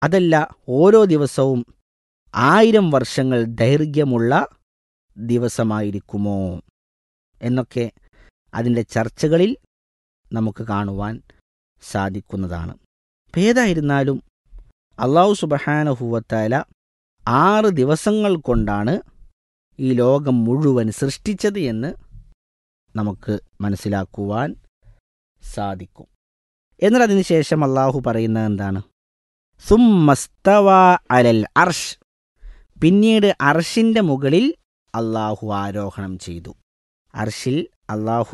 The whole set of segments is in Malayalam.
അതല്ല ഓരോ ദിവസവും ആയിരം വർഷങ്ങൾ ദൈർഘ്യമുള്ള ദിവസമായിരിക്കുമോ എന്നൊക്കെ അതിൻ്റെ ചർച്ചകളിൽ നമുക്ക് കാണുവാൻ സാധിക്കുന്നതാണ് അപ്പം ഏതായിരുന്നാലും അള്ളാഹു സുബഹാനഹുവത്താല ആറ് ദിവസങ്ങൾ കൊണ്ടാണ് ഈ ലോകം മുഴുവൻ സൃഷ്ടിച്ചത് എന്ന് നമുക്ക് മനസ്സിലാക്കുവാൻ സാധിക്കും എന്നാൽ അതിനുശേഷം അള്ളാഹു പറയുന്നത് എന്താണ് സുമ്മസ്തവ അലൽ അർഷ് പിന്നീട് അർഷിൻ്റെ മുകളിൽ അള്ളാഹു ആരോഹണം ചെയ്തു അർഷിൽ അള്ളാഹു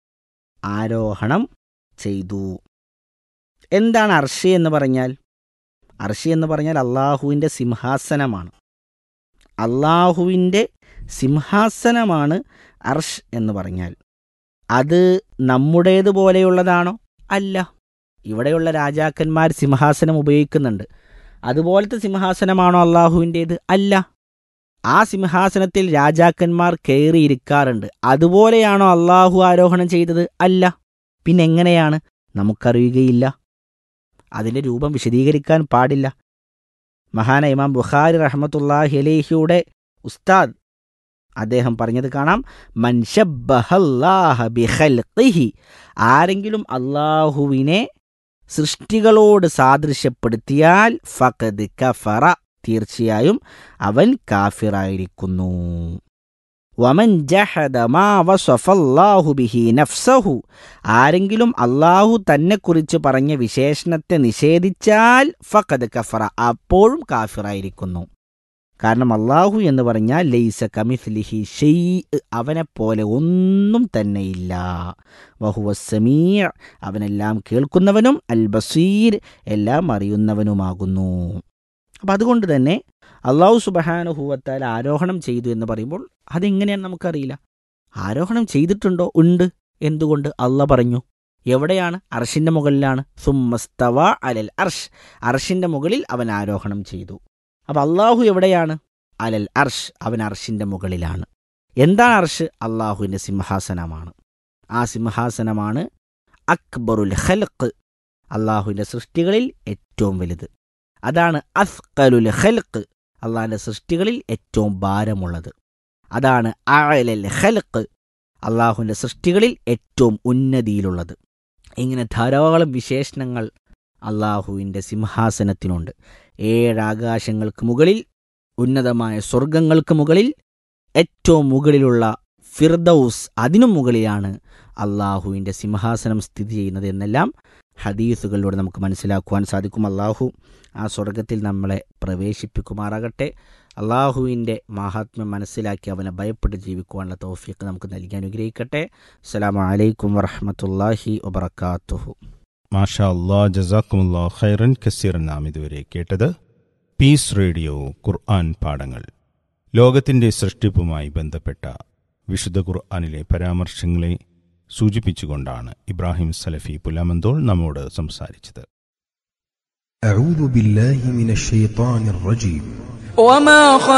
ആരോഹണം ചെയ്തു എന്താണ് അർഷി എന്ന് പറഞ്ഞാൽ അർഷി എന്ന് പറഞ്ഞാൽ അള്ളാഹുവിൻ്റെ സിംഹാസനമാണ് അള്ളാഹുവിൻ്റെ സിംഹാസനമാണ് അർഷ് എന്ന് പറഞ്ഞാൽ അത് നമ്മുടേതുപോലെയുള്ളതാണോ അല്ല ഇവിടെയുള്ള രാജാക്കന്മാർ സിംഹാസനം ഉപയോഗിക്കുന്നുണ്ട് അതുപോലത്തെ സിംഹാസനമാണോ അള്ളാഹുവിൻ്റേത് അല്ല ആ സിംഹാസനത്തിൽ രാജാക്കന്മാർ കയറിയിരിക്കാറുണ്ട് അതുപോലെയാണോ അള്ളാഹു ആരോഹണം ചെയ്തത് അല്ല പിന്നെ എങ്ങനെയാണ് നമുക്കറിയുകയില്ല അതിൻ്റെ രൂപം വിശദീകരിക്കാൻ പാടില്ല മഹാന ഇമാം ബുഖാരി റഹ്മത്തുല്ലാഹി അലേഹിയുടെ ഉസ്താദ് അദ്ദേഹം പറഞ്ഞത് കാണാം മൻഷബ്ബഹല്ലാഹ ബിഖൽഖിഹി ആരെങ്കിലും അള്ളാഹുവിനെ സൃഷ്ടികളോട് സാദൃശ്യപ്പെടുത്തിയാൽ ഫഖദ് കഫറ തീർച്ചയായും അവൻ കാഫിറായിരിക്കുന്നു വമൻ ജഹദ മാ വസഫല്ലാഹു ബിഹി നഫ്സഹു ആരെങ്കിലും അള്ളാഹു തന്നെക്കുറിച്ച് പറഞ്ഞ വിശേഷണത്തെ നിഷേധിച്ചാൽ ഫഖദ് കഫറ അപ്പോഴും കാഫിറായിരിക്കുന്നു കാരണം അള്ളാഹു എന്ന് പറഞ്ഞാൽ ലൈസ കമിസ്ലിഹി ഷെയ് അവനെപ്പോലെ ഒന്നും തന്നെയില്ല വഹുവ സമീർ അവനെല്ലാം കേൾക്കുന്നവനും അൽ ബസീർ എല്ലാം അറിയുന്നവനുമാകുന്നു അപ്പം അതുകൊണ്ട് തന്നെ അള്ളാഹു സുബഹാനുഭൂവത്താൽ ആരോഹണം ചെയ്തു എന്ന് പറയുമ്പോൾ അതെങ്ങനെയാണ് നമുക്കറിയില്ല ആരോഹണം ചെയ്തിട്ടുണ്ടോ ഉണ്ട് എന്തുകൊണ്ട് അല്ല പറഞ്ഞു എവിടെയാണ് അർഷിൻ്റെ മുകളിലാണ് സുമ്മസ്തവ അലൽ അർഷ് അർഷിൻ്റെ മുകളിൽ അവൻ ആരോഹണം ചെയ്തു അപ്പം അള്ളാഹു എവിടെയാണ് അലൽ അർഷ് അവൻ അർഷിൻ്റെ മുകളിലാണ് എന്താണ് അർഷ് അള്ളാഹുവിൻ്റെ സിംഹാസനമാണ് ആ സിംഹാസനമാണ് അക്ബറുൽ ഖൽഖ് അള്ളാഹുവിൻ്റെ സൃഷ്ടികളിൽ ഏറ്റവും വലുത് അതാണ് അസ്കലുൽ ഖൽഖ് അള്ളാഹിൻ്റെ സൃഷ്ടികളിൽ ഏറ്റവും ഭാരമുള്ളത് അതാണ് അഴലൽ ഖൽഖ് അള്ളാഹുവിൻ്റെ സൃഷ്ടികളിൽ ഏറ്റവും ഉന്നതിയിലുള്ളത് ഇങ്ങനെ ധാരാളം വിശേഷണങ്ങൾ അള്ളാഹുവിൻ്റെ സിംഹാസനത്തിനുണ്ട് ഏഴാകാശങ്ങൾക്ക് മുകളിൽ ഉന്നതമായ സ്വർഗങ്ങൾക്ക് മുകളിൽ ഏറ്റവും മുകളിലുള്ള ഫിർദൌസ് അതിനു മുകളിലാണ് അള്ളാഹുവിൻ്റെ സിംഹാസനം സ്ഥിതി ചെയ്യുന്നത് എന്നെല്ലാം ഹദീസുകളിലൂടെ നമുക്ക് മനസ്സിലാക്കുവാൻ സാധിക്കും അള്ളാഹു ആ സ്വർഗത്തിൽ നമ്മളെ പ്രവേശിപ്പിക്കുമാറാകട്ടെ അള്ളാഹുവിൻ്റെ മഹാത്മ്യം മനസ്സിലാക്കി അവനെ ഭയപ്പെട്ട് ജീവിക്കുവാനുള്ള തോഫിയൊക്കെ നമുക്ക് നൽകി അനുഗ്രഹിക്കട്ടെ അസ്സലാമു അലൈക്കും വറഹമത്തല്ലാഹി വബർക്കാത്തുഹു മാഷാ അല്ലാ ജസാക്കുമുല്ലാ ഖൈറൻ കസീർ നാം ഇതുവരെ കേട്ടത് പീസ് റേഡിയോ ഖുർആൻ പാഠങ്ങൾ ലോകത്തിന്റെ സൃഷ്ടിപ്പുമായി ബന്ധപ്പെട്ട വിശുദ്ധ ഖുർആനിലെ പരാമർശങ്ങളെ സൂചിപ്പിച്ചുകൊണ്ടാണ് ഇബ്രാഹിം സലഫി പുലാമന്തോൾ നമ്മോട് സംസാരിച്ചത് أعوذ بالله من الشيطان الرجيم وما